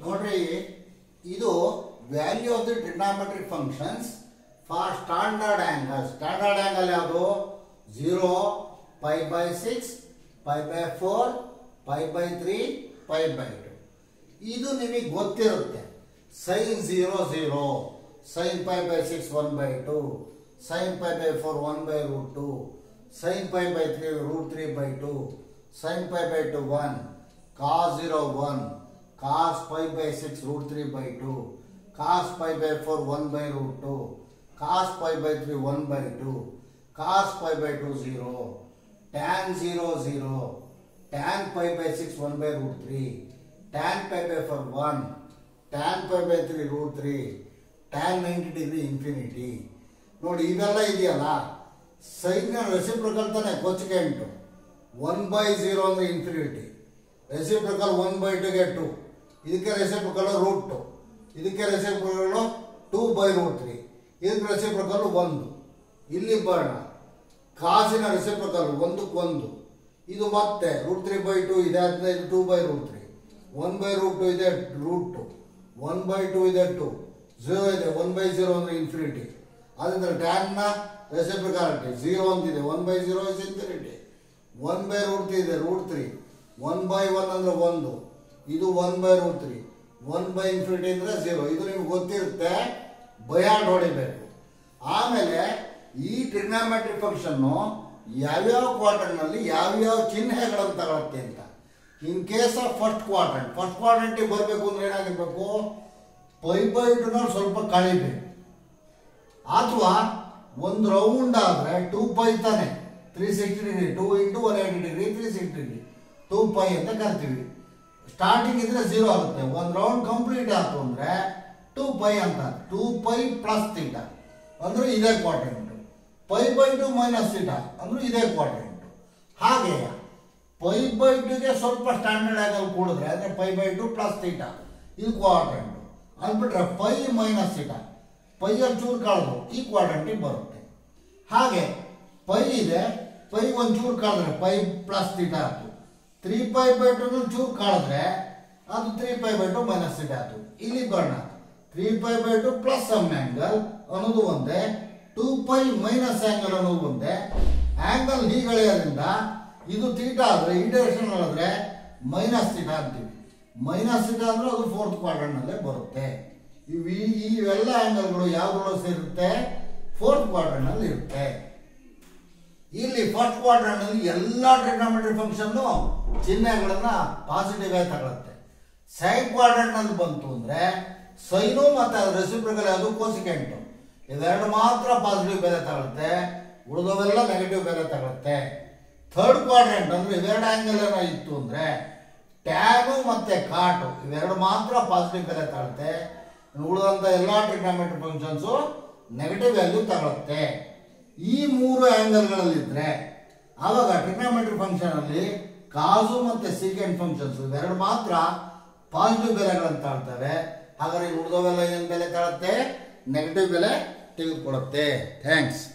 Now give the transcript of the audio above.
ನೋಡ್ರಿ ಇದು value of the trigonometric functions for standard angle standard angle ಯಾವುದು zero pi by six pi by four pi by three pi by two ಇದು ನಿಮಗೆ ಗೊತ್ತಿರುತ್ತೆ sine zero zero sine pi by six one by two sine pi by four one by root two sine pi by three root three by two sine pi by two one cos zero one cos pi by six root three by two cos pi by four one by root two cos pi by three one by two cos pi by two zero tan zero zero tan pi by six one by root three tan pi by four one tan pi by three root three tan ninety degree infinity ನೋಡಿ ಇವೆಲ್ಲ ಇದೆಯಲ್ಲ sine reciprocal ತಾನೆ cosecant one by zero ಅಂದರೆ infinity reciprocal one by ಟುಗೆ two ಇದಕ್ಕೆ reciprocal root two ಇದಕ್ಕೆ reciprocal two by root three ಇದಕ್ಕೆ reciprocal ಒಂದು ಇಲ್ಲಿ ಬರೋಣ ಕಾಸಿನ ರೆಸಿಪ್ರಿಕಲ್ ಒಂದಕ್ಕೊಂದು ಇದು ಮತ್ತೆ ರೂಟ್ ತ್ರೀ ಬೈ ಟು ಇದೆ ಆದ್ದರಿಂದ ಇದು two by root three one by root two ಇದೆ root two one by two ಇದೆ ಟು ಝೀರೋ ಇದೆ ಒನ್ ಬೈ ಝೀರೋ ಅಂದರೆ ಇನ್ಫಿನಿಟಿ ಆದ್ದರಿಂದ ಟ್ಯಾನ್ನ ರೆಸಿಪ್ರಿಕಾಲಿಟಿ ಝೀರೋ ಅಂತಿದೆ one by zero is infinity one by root three ಇದೆ root three one by one ಅಂದರೆ ಒಂದು ಇದು one by root three one by infinity ಅಂದರೆ ಝೀರೋ ಇದು ನಿಮ್ಗೆ ಗೊತ್ತಿರುತ್ತೆ ಬಯಾಡ್ ಹೊಡಿಬೇಕು ಆಮೇಲೆ ಈ ಟ್ರಿಗ್ನಾಮೆಟ್ರಿಕ್ ಫಂಕ್ಷನ್ನು ಯಾವ್ಯಾವ ಕ್ವಾರ್ಟರ್ನಲ್ಲಿ ಯಾವ್ಯಾವ ಚಿಹ್ನೆಗಳನ್ನು ತಗೊಳುತ್ತೆ ಅಂತ in case of first quarter first ಕ್ವಾರ್ಟರ್ಟಿಗೆ ಬರಬೇಕು ಅಂದ್ರೆ ಏನಾಗಿರ್ಬೇಕು ಪೈ ಬೈ ಟುನ ಸ್ವಲ್ಪ ಕಳಿಬೇಕು ಅಥವಾ ಒಂದು ರೌಂಡ್ ಆದರೆ ಟೂ ಪೈ ತಾನೆ three sixty degree two into one eighty degree three sixty degree two pi ಅಂತ ಕರಿತೀವಿ ಸ್ಟಾರ್ಟಿಂಗ್ ಇದ್ರೆ ಝೀರೋ ಆಗುತ್ತೆ ಒಂದು ರೌಂಡ್ ಕಂಪ್ಲೀಟ್ ಆಯ್ತು ಅಂದರೆ ಟೂ ಪೈ ಅಂತ ಟೂ ಪೈ ಪ್ಲಸ್ ಥೀಟ ಅಂದರೆ ಇದೇ quadrant pi by two minus theta ಅಂದ್ರೆ ಇದೇ ಕ್ವಾಡ್ರೆಂಟು ಹಾಗೆ ಪೈ ಬೈ ಟುಗೆ ಸ್ವಲ್ಪ ಸ್ಟ್ಯಾಂಡರ್ಡ್ ಆಂಗಲ್ ಕೂಡಿದ್ರೆ ಅಂದರೆ pi by two plus theta ಇದು ಕ್ವಾಡ್ರೆಂಟು ಅಂದ್ಬಿಟ್ರೆ ಪೈ ಮೈನಸ್ ಥೀಟ ಪೈಯಲ್ಲಿ ಚೂರು ಕಳೆದು ಈ ಕ್ವಾಡ್ರೆಂಟಿಗೆ ಬರುತ್ತೆ ಹಾಗೆ ಪೈ ಇದೆ ಪೈ ಒಂಚೂರು ಕಳೆದ್ರೆ ಪೈ ಪ್ಲಸ್ ಥೀಟ ಆಯ್ತು ತ್ರೀ ಪೈ ಬೈ ಟು ಚೂರು ಕಳೆದ್ರೆ ಅದು three pi by two minus theta ಆಯ್ತು ಇಲ್ಲಿ ಬರೋಣ three pi by two plus some angle ಅನ್ನೋದು ಒಂದೇ ಟೂ ಪೈ ಮೈನಸ್ ಆಂಗಲ್ ಅನ್ನೋದು ಒಂದೇ ಆಂಗಲ್ ಹೀಗಳೆಯೋದ್ರಿಂದ ಇದು ಥೀಟ ಆದರೆ ಈ ಡೈರೆಕ್ಷನ್ ಆದರೆ ಮೈನಸ್ ಥೀಟ ಅಂತೀವಿ ಮೈನಸ್ ಥೀಟ ಅಂದರೆ ಅದು ಫೋರ್ತ್ ಕ್ವಾಡ್ರನ್ನಲ್ಲೇ ಬರುತ್ತೆ ಇವು ಈ- ಇವೆಲ್ಲ ಆಂಗಲ್ಗಳು ಯಾವುದ್ರೊಳಗೆ ಸೇರುತ್ತೆ ಫೋರ್ತ್ ಕ್ವಾಡ್ರನ್ನಲ್ಲಿ ಇರುತ್ತೆ ಇಲ್ಲಿ ಫಸ್ಟ್ ಕ್ವಾಡ್ರನ್ನಲ್ಲಿ ಎಲ್ಲ ಟ್ರಿಗ್ನಾಮೆಟ್ರಿ ಫಂಕ್ಷನ್ನು ಚಿಹ್ನೆಗಳನ್ನ ಪಾಸಿಟಿವ್ ಆಗಿ ತಗೊಳುತ್ತೆ ಸೈಡ್ ಕ್ವಾಡ್ರನ್ನಲ್ಲಿ ಬಂತು ಅಂದ್ರೆ ಸೈನು ಮತ್ತು ಅದ್ರ ರೆಸಿಪ್ರಿಕಲ್ ಯಾವುದು ಕೋಸಿಕೆಂಟು ಇವೆರಡು ಮಾತ್ರ ಪಾಸಿಟಿವ್ ಬೆಲೆ ತಗೊಳುತ್ತೆ ಉಳಿದವೆಲ್ಲ ನೆಗೆಟಿವ್ ಬೆಲೆ ತಗೊಳುತ್ತೆ ಥರ್ಡ್ ಕ್ವಾಡ್ರೆಂಟ್ ಅಂದ್ರೆ ಇವೆರಡು ಆಂಗಲ್ ಏನೋ ಇತ್ತು ಅಂದ್ರೆ ಟ್ಯಾನು ಮತ್ತೆ ಕಾಟು ಇವೆರಡು ಮಾತ್ರ ಪಾಸಿಟಿವ್ ಬೆಲೆ ತಗೊಳುತ್ತೆ ಉಳಿದಂಥ ಎಲ್ಲ ಟ್ರಿಗ್ನಾಮೆಟ್ರಿ ಫಂಕ್ಷನ್ಸು ನೆಗೆಟಿವ್ ವ್ಯಾಲ್ಯೂ ತಗೊಳುತ್ತೆ ಈ ಮೂರು ಆಂಗಲ್ಗಳಲ್ಲಿದ್ದರೆ ಆವಾಗ ಟ್ರಿಗ್ನಾಮೆಟ್ರಿ ಫಂಕ್ಷನ್ ಅಲ್ಲಿ ಕಾಸು ಮತ್ತೆ ಸೀಕೆಂಡ್ ಫಂಕ್ಷನ್ಸ್ ಇವೆರಡು ಮಾತ್ರ ಪಾಸಿಟಿವ್ ಬೆಲೆಗಳನ್ನು ತಾಳ್ತವೆ ಹಾಗಾದ್ರೆ ಉಳಿದವೆಲ್ಲ ಏನು ಬೆಲೆ ತಾಳುತ್ತೆ ನೆಗೆಟಿವ್ ಬೆಲೆ ತೆಗೆದುಕೊಡುತ್ತೆ ಥ್ಯಾಂಕ್ಸ್